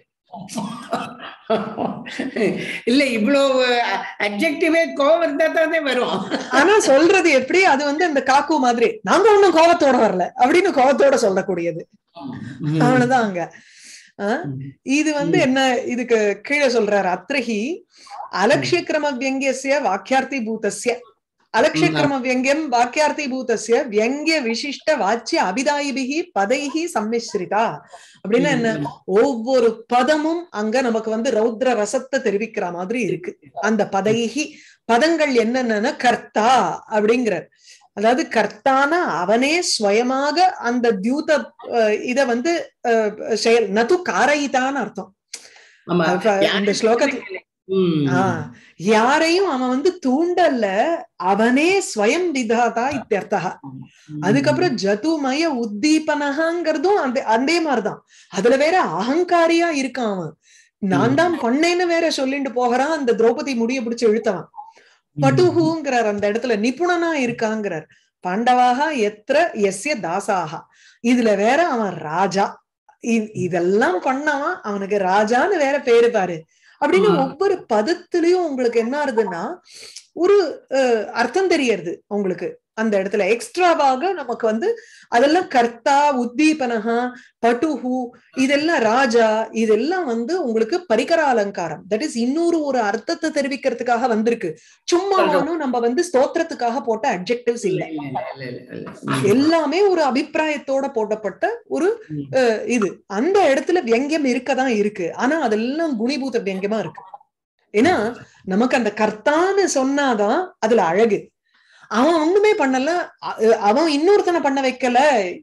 இல்ல இவ்வளவு அப்ஜெக்டிவே கோவம் இருந்தா தானே வரும் ஆனா சொல்றது எப்படி அது வந்து இந்த காக்கு மாதிரி நாங்க ஒண்ணும் கோபத்தோட வரல அப்படின்னு கோபத்தோட சொல்லக்கூடியது அவ்வளவுதான் அங்க ஆஹ் இது வந்து என்ன இதுக்கு கீழே சொல்றாரு அத்ரஹி அலட்சிய கிரம வியங்கியசிய வாக்கியார்த்தி பூதஸ்ய அலட்சியக்கிரம வியங்கியம் வாக்கியார்த்திபூதஸ்ய வியங்கிய விசிஷ்ட வாச்சிய அபிதாயிபிகி பதைஹி சம்மிஸ்ரிதா அப்படின்னா என்ன ஒவ்வொரு பதமும் அங்க நமக்கு வந்து ரௌத்ர ரசத்தை தெரிவிக்கிற மாதிரி இருக்கு அந்த பதைஹி பதங்கள் என்னென்ன கர்த்தா அப்படிங்கிறார் அதாவது கர்த்தான அவனே ஸ்வயமாக அந்த தியூத அஹ், இத வந்து அஹ், செயல் நது காரயிதான்னு அர்த்தம் ஆமா அப்ப இந்த ஸ்லோகத்துல ம். ஆஹ் யாரையும் அவன் வந்து தூண்டல்ல அவனே ஸ்வயம் விதாதா இத்தியர்த்தா அதுக்கப்புறம் ஜதுமய உத்தீபனகாங்கிறதும் அந்த அதே மாதிரிதான் அதுல வேற அகங்காரியா இருக்கான் அவன் நான் தான் பண்ணேன்னு வேற சொல்லிட்டு போகிறான் அந்த திரௌபதி முடிய பிடிச்சு இழுத்தவன் பட்டுஹுங்கிறார் அந்த இடத்துல நிபுணனா இருக்காங்கிறார் பாண்டவாக எத்திர எஸ்ய தாசாக இதுல வேற அவன் ராஜா இ- இதெல்லாம் பண்ணவன் அவனுக்கு ராஜான்னு வேற பேரு பாரு அப்படின்னு ஆமா. ஒவ்வொரு பதத்திலயும் உங்களுக்கு என்ன ஆகுதுன்னா ஒரு அஹ், அர்த்தம் தெரியறது உங்களுக்கு அந்த இடத்துல எக்ஸ்ட்ராவாக நமக்கு வந்து அதெல்லாம் கர்த்தா உத்தீபனகா பட்டுஹு இதெல்லாம் ராஜா இதெல்லாம் வந்து உங்களுக்கு பரிகர அலங்காரம் தட் இஸ் இன்னொரு ஒரு அர்த்தத்தை தெரிவிக்கிறதுக்காக வந்திருக்கு சும்மா ஒண்ணும் நம்ம வந்து ஸ்தோத்திரத்துக்காக போட்ட அட்ஜெக்டிவ்ஸ் இல்ல இல்ல, இல்ல, இல்ல, இல்ல, இல்ல. ம். எல்லாமே ஒரு அபிப்பிராயத்தோட போடப்பட்ட ஒரு ம். அஹ், இது அந்த இடத்துல வியங்கியம் இருக்கதான் இருக்கு ஆனா அதெல்லாம் குணிபூத வியங்கியமா இருக்கு ஏன்னா நமக்கு அந்த கர்த்தான்னு சொன்னாதான் அதுல அழகு அவன் ஒண்ணுமே பண்ணல அ- அவன் இன்னொருத்தனை பண்ண வைக்கல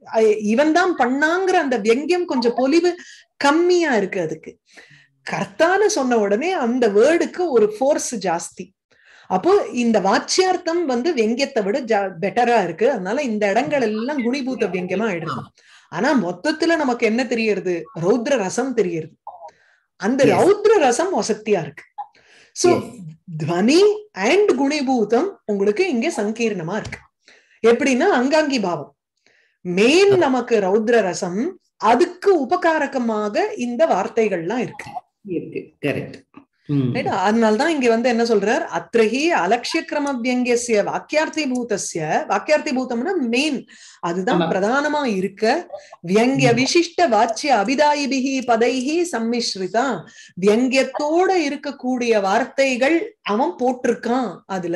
இவன் தான் பண்ணாங்கிற அந்த வியங்கியம் கொஞ்சம் பொலிவு கம்மியா இருக்கு அதுக்கு கர்த்தான்னு சொன்ன உடனே அந்த வேர்டுக்கு ஒரு ஃபோர்ஸ் ஜாஸ்தி அப்போ இந்த வாச்சியார்த்தம் வந்து வெங்கியத்தை விட பெட்டரா இருக்கு அதனால இந்த இடங்கள் எல்லாம் குணிபூத வியங்கியமா ஆயிடுது ஆனா மொத்தத்துல நமக்கு என்ன தெரியறது ரௌத்ர ரசம் தெரியறது அந்த Yes. ரௌத்ர ரசம் வசத்தியா இருக்கு சோ Yes. துவனி அண்ட் குணிபூதம் உங்களுக்கு இங்க சங்கீர்ணமா இருக்கு எப்படின்னா அங்காங்கி பாவம் மெயின் நமக்கு ரௌத்ர ரசம் அதுக்கு உபகாரகமாக இந்த வார்த்தைகள்லாம் இருக்கு இருக்கு கரெக்ட் Right? அதனால்தான் இங்க வந்து என்ன சொல்றார் அத்ரஹி அலட்சிய கிரம வியங்கிய வாக்கியார்த்தி பூதஸ்ய வாக்கியார்த்தி பூதம்னா மெயின் அதுதான் ஆமா. பிரதானமா இருக்க வியங்கிய விசிஷ்ட வாச்சிய அபிதாயிபிகி பதைஹி சம்மிஸ்ரிதா வியங்கியத்தோட இருக்கக்கூடிய வார்த்தைகள் அவன் போட்டிருக்கான் அதுல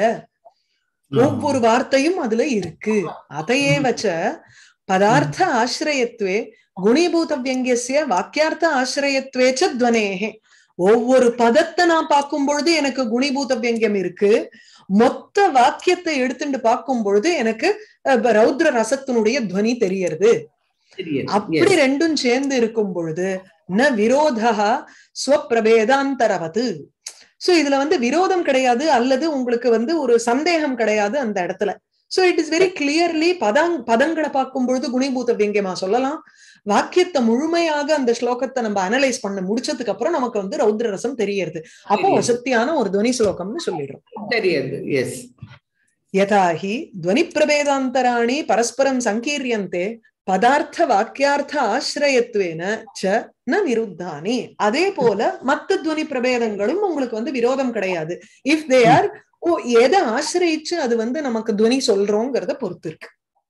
ஒவ்வொரு வார்த்தையும் அதுல இருக்கு அதையே வச்ச பதார்த்த ஆசிரியத்துவே குணீபூத வியங்கிய வாக்கியார்த்த ஆசிரியத்துவே ச துவனேகே ஒவ்வொரு பதத்தை நான் பார்க்கும் பொழுது எனக்கு குணிபூத வியங்கியம் இருக்கு மொத்த வாக்கியத்தை எடுத்துட்டு பார்க்கும் பொழுது எனக்கு அஹ், ரௌத்ர ரசத்தினுடைய துவனி தெரியறது அப்படி ரெண்டும் சேர்ந்து இருக்கும் பொழுது ந விரோதா ஸ்வப்பிரபேதாந்தரவது சோ இதுல வந்து விரோதம் கிடையாது அல்லது உங்களுக்கு வந்து ஒரு சந்தேகம் கிடையாது அந்த இடத்துல so it is very clearly பதங் பதங்களை பார்க்கும் பொழுது குணிபூத வியங்கியமா சொல்லலாம் வாக்கியத்தை முழுமையாக அந்த ஸ்லோகத்தை நம்ம அனலைஸ் பண்ண முடிச்சதுக்கு அப்புறம் நமக்கு வந்து ரௌத்ர ரசம் தெரியறது அப்போ தெரியுது. வசத்தியான ஒரு துவனி ஸ்லோகம்னு சொல்லிடுறோம் தெரியாது எஸ் यथा हि ध्वनिप्रभेदान्तराणि परस्परं सङ्कीर्यन्ते பதார்த்த வாக்கியார்த்த ஆசிரியத்துவேன ச ந விருத்தானி அதே போல மத்த துவனி பிரபேதங்களும் உங்களுக்கு வந்து விரோதம் கிடையாது இஃப் தே ஆர் ஓ எதை ஆசிரியிச்சு அது வந்து நமக்கு துவனி சொல்றோங்கிறத பொறுத்து இருக்கு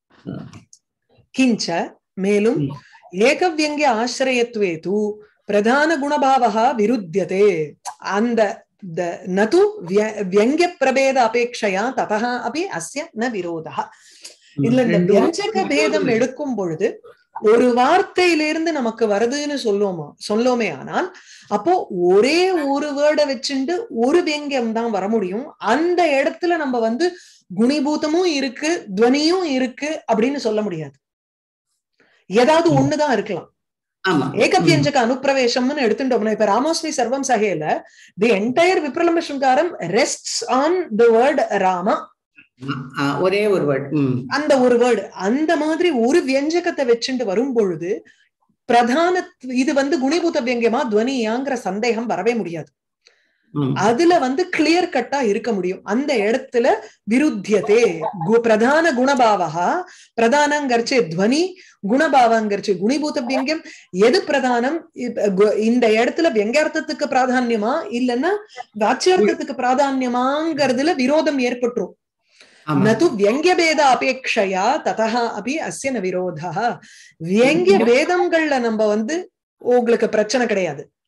கிஞ்ச மேலும் ம். ஏகவியங்கிய ஆசிரியத்துவே தூ பிரதான குணபாவா விருத்தியதே அந்த த- நது விய- வியங்கிய பிரபேத அபேட்சையா ததா அப்படி அஸ்ய ந விரோதா இதுல இந்த வியஞ்சக பேதம் எடுக்கும் பொழுது ஒரு வார்த்தையிலிருந்து நமக்கு வருதுன்னு சொல்லுவோமா சொல்லோமே ஆனால் அப்போ ஒரே ஒரு வேர்டை வச்சுண்டு ஒரு வியங்கியம் தான் வர முடியும் அந்த இடத்துல நம்ம வந்து குணிபூதமும் இருக்கு துவனியும் இருக்கு அப்படின்னு சொல்ல முடியாது ஏதாவது ம். ஒண்ணுதான் இருக்கலாம் ஆமா ஏகவியஞ்சக அனுப்பிரவேசம்னு எடுத்துட்டோம்னா இப்ப ராமோஸ்மி சர்வம் சகேல தி என்டையர் விப்ரலம்ப சிங்காரம் rests on the word Rama ம். ஆ, ஒரே ஒரு வேர்ட் ம் அந்த ஒரு வேர்டு அந்த மாதிரி ஒரு வியஞ்சகத்தை வச்சுட்டு வரும் பொழுது பிரதான இது வந்து குணிபூத வியங்கியமா துவனியாங்கிற சந்தேகம் வரவே முடியாது ம். அதுல வந்து கிளியர் கட்டா இருக்க முடியும் அந்த இடத்துல விருத்தியதே கு- பிரதான குணபாவகா பிரதானங்கரிச்சு துவனி குணபாவங்கரிச்சு குணிபூத வியங்கியம் எது பிரதானம் இப்ப கு- இந்த இடத்துல வியங்கார்த்தத்துக்கு பிராதான்யமா இல்லைன்னா வாச்சியார்த்தத்துக்கு பிராதான்யமாங்கிறதுல விரோதம் ஏற்பட்டுரும் ஆமா न तु व्यङ्ग्यभेद अपेक्षया ततः अपि अस्य न विरोधः व्यङ्ग्ய வேதங்கள்ல நம்ம வந்து உங்களுக்கு பிரச்சனை கிடையாது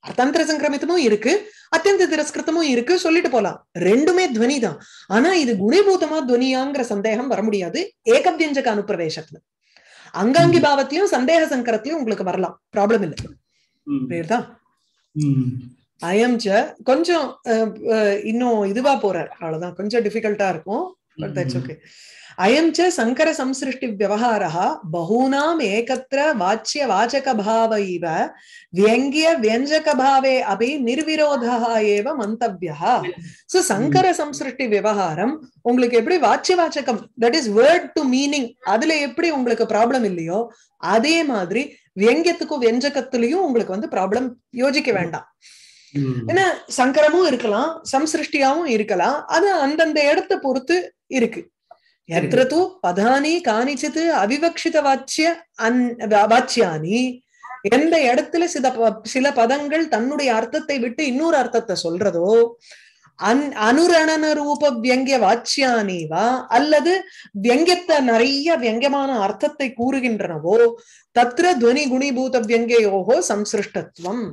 அர்த்தாந்தர சங்கிரமித்தமும் இருக்கு அத்தியந்த திரஸ்கிருத்தமும் இருக்கு சொல்லிட்டு போலாம் ரெண்டுமே துவனி தான் ஆனா இது குணிபூதமா துவனியாங்கிற சந்தேகம் வர முடியாது ஏகவியஞ்சக அனுப்பிரவேசத்துல அங்காங்கி பாவத்திலயும் சந்தேக சங்கரத்திலயும் உங்களுக்கு வரலாம் ப்ராப்ளம் இல்லை ம். புரியுதா ம். அயம் ச கொஞ்சம் அஹ், அஹ், இன்னும் இதுவா போறார் அவ்வளவுதான் கொஞ்சம் டிஃபிகல்ட்டா இருக்கும் பட் தட்ஸ் ஓகே அயம் ச சங்கர சம்சிருஷ்டி விவகாரः பகூனாம் ஏகத்திர வாச்சிய வாச்சக பாவ இவ வியங்கிய வியஞ்சக பாவே அபி நிர்விரோதः ஏவ மந்தவ்யः சோ சங்கர சம்சிருஷ்டி விவகாரம் உங்களுக்கு எப்படி வாச்சிய வாச்சகம் that is word to meaning அதுல எப்படி உங்களுக்கு ப்ராப்ளம் இல்லையோ அதே மாதிரி வியங்கியத்துக்கும் வியஞ்சகத்திலையும் உங்களுக்கு வந்து ப்ராப்ளம் யோசிக்க வேண்டாம் ம். ஏன்னா சங்கரமும் இருக்கலாம் சம்சிருஷ்டியாவும் இருக்கலாம் அது அந்தந்த இடத்தை பொறுத்து இருக்கு எத்திர தூ பதானி காணிச்சித் அவிவக்ஷித வாச்சிய அன் வா- வாச்சியானி எந்த இடத்துல சில ப- சில பதங்கள் தன்னுடைய அர்த்தத்தை விட்டு இன்னொரு அர்த்தத்தை சொல்றதோ அன் அனுரணன ரூப வியங்கிய வாச்சியானி வா அல்லது வியங்கியத்தை நிறைய வியங்கியமான அர்த்தத்தை கூறுகின்றனவோ தத்ர துவனி குணிபூத வியங்கியோகோ சம்சிருஷ்டத்துவம்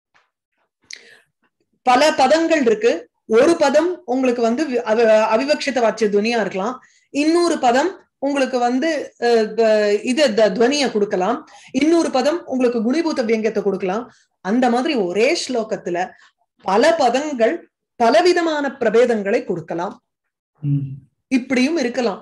பல பதங்கள் இருக்கு ஒரு பதம் உங்களுக்கு வந்து வி- அவ- அவிவக்ஷித வாச்சிய துவனியா இருக்கலாம் இன்னொரு பதம் உங்களுக்கு வந்து அஹ், ப- இது த- துவனிய கொடுக்கலாம் இன்னொரு பதம் உங்களுக்கு குணிபூத வியங்கத்தை கொடுக்கலாம் அந்த மாதிரி ஒரே ஸ்லோகத்துல பல பதங்கள் பலவிதமான பிரபேதங்களை கொடுக்கலாம் ம். இப்படியும் இருக்கலாம்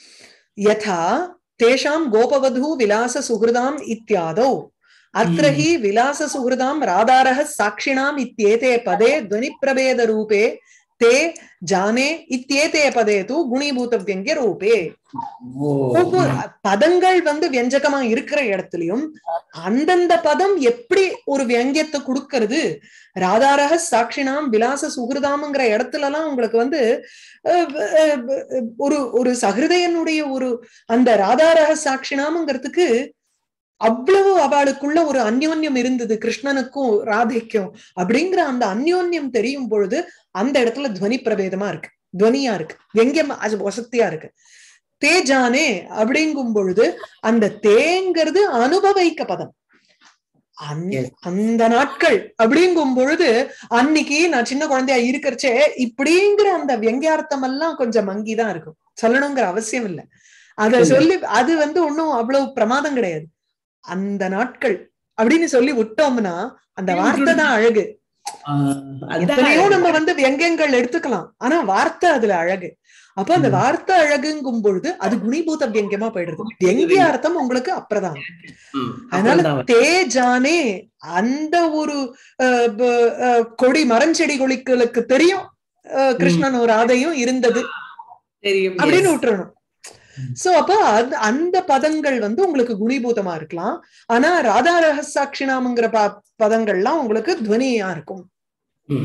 யதா தேஷாம் கோபவது விலாச சுகிருதாம் இத்தியாதோ அத்திர ஹி விலாச சுகிருதாம் ராதாரः சாட்சிணாம் இत्येते பதே துவனி பிரபேத ரூபே தே ஜானே இत्येते பதே தூ குணீபூத வியங்கிய ரூபே ஓ. ஒவ்வொரு பதங்கள் வந்து வியஞ்சகமா இருக்கிற இடத்துலயும் அந்தந்த பதம் எப்படி ஒரு வியங்கியத்தை கொடுக்கறது ராதாரக சாட்சினாம் விலாச சுகிருதாம்ங்கிற இடத்துல எல்லாம் உங்களுக்கு வந்து அஹ், அஹ், ஒரு ஒரு சகிருதையனுடைய ஒரு அந்த ராதாரக சாட்சினாம்ங்கிறதுக்கு அவ்வளவு அவளுக்குள்ள ஒரு அந்யோன்யம் இருந்தது கிருஷ்ணனுக்கும் ராதைக்கும் அப்படிங்கிற அந்த அந்யோன்யம் தெரியும் பொழுது அந்த இடத்துல துவனி பிரபேதமா இருக்கு துவனியா இருக்கு வெங்கியம் அது வசத்தியா இருக்கு தேஜானே அப்படிங்கும் பொழுது அந்த தேங்கிறது அனுபவிக்க பதம் அந்த- Yes. அந்த நாட்கள் அப்படிங்கும் பொழுது அன்னைக்கு நான் சின்ன குழந்தையா இருக்கிறச்சே இப்படிங்கிற அந்த வெங்கியார்த்தம் எல்லாம் கொஞ்சம் மங்கிதான் இருக்கும் சொல்லணுங்கிற அவசியம் இல்லை அத இல்ல. சொல்லி அது வந்து ஒண்ணும் அவ்வளவு பிரமாதம் கிடையாது அந்த நாட்கள் அப்படின்னு சொல்லி விட்டோம்னா அந்த வார்த்தை தான் அழகு ஆ, அதான் எத்தனையோ நம்ம வந்து வியங்கியங்கள் எடுத்துக்கலாம் ஆனா வார்த்தை அதுல அழகு அப்ப அந்த ம். வார்த்தை அழகுங்கும் பொழுது அது குணிபூத வியங்கியமா போயிடுது வியங்கிய அர்த்தம் உங்களுக்கு அப்பிரதானம் ம், அதனால அப்புறம்தான் தேஜானே அந்த ஒரு அஹ், ப- அஹ், கொடி மரஞ்செடி கொடிகளுக்கு தெரியும் அஹ், கிருஷ்ணனும் ராதையும் இருந்தது தெரியும் அப்படின்னு yes. விட்டுறணும் ம். சோ அப்ப அந்த அந்த பதங்கள் வந்து உங்களுக்கு குணிபூதமா இருக்கலாம் ஆனா ராதா ரகசாட்சினாம்ங்கிற ப பதங்கள்லாம் உங்களுக்கு துவனியா இருக்கும் ம்.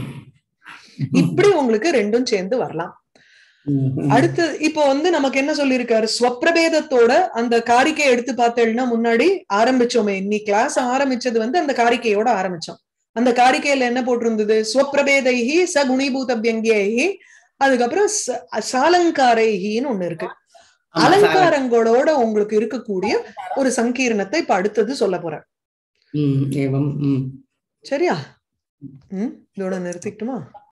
இப்படி உங்களுக்கு ரெண்டும் சேர்ந்து வரலாம் ம், ம். அடுத்து இப்போ வந்து நமக்கு என்ன சொல்லியிருக்காரு ஸ்வப்பிரபேதத்தோட அந்த காரிக்கை எடுத்து பார்த்தேன்னா முன்னாடி ஆரம்பிச்சோமே இன்னி கிளாஸ் ஆரம்பிச்சது வந்து அந்த காரிக்கையோட ஆரம்பிச்சோம் அந்த காரிக்கையில என்ன போட்டிருந்தது ஸ்வப்பிரபேதைஹி ச குணிபூத வியங்கியைஹி அதுக்கப்புறம் ச- சாலங்காரைஹின்னு ஒண்ணு இருக்கு ஆமா, அலங்காரங்களோட உங்களுக்கு இருக்கக்கூடிய ஒரு சங்கீர்ணத்தை இப்ப அடுத்தது சொல்ல போறேன் ம், ஏவம் ம் சரியா ம் இதோட நிறுத்திக்கிட்டுமா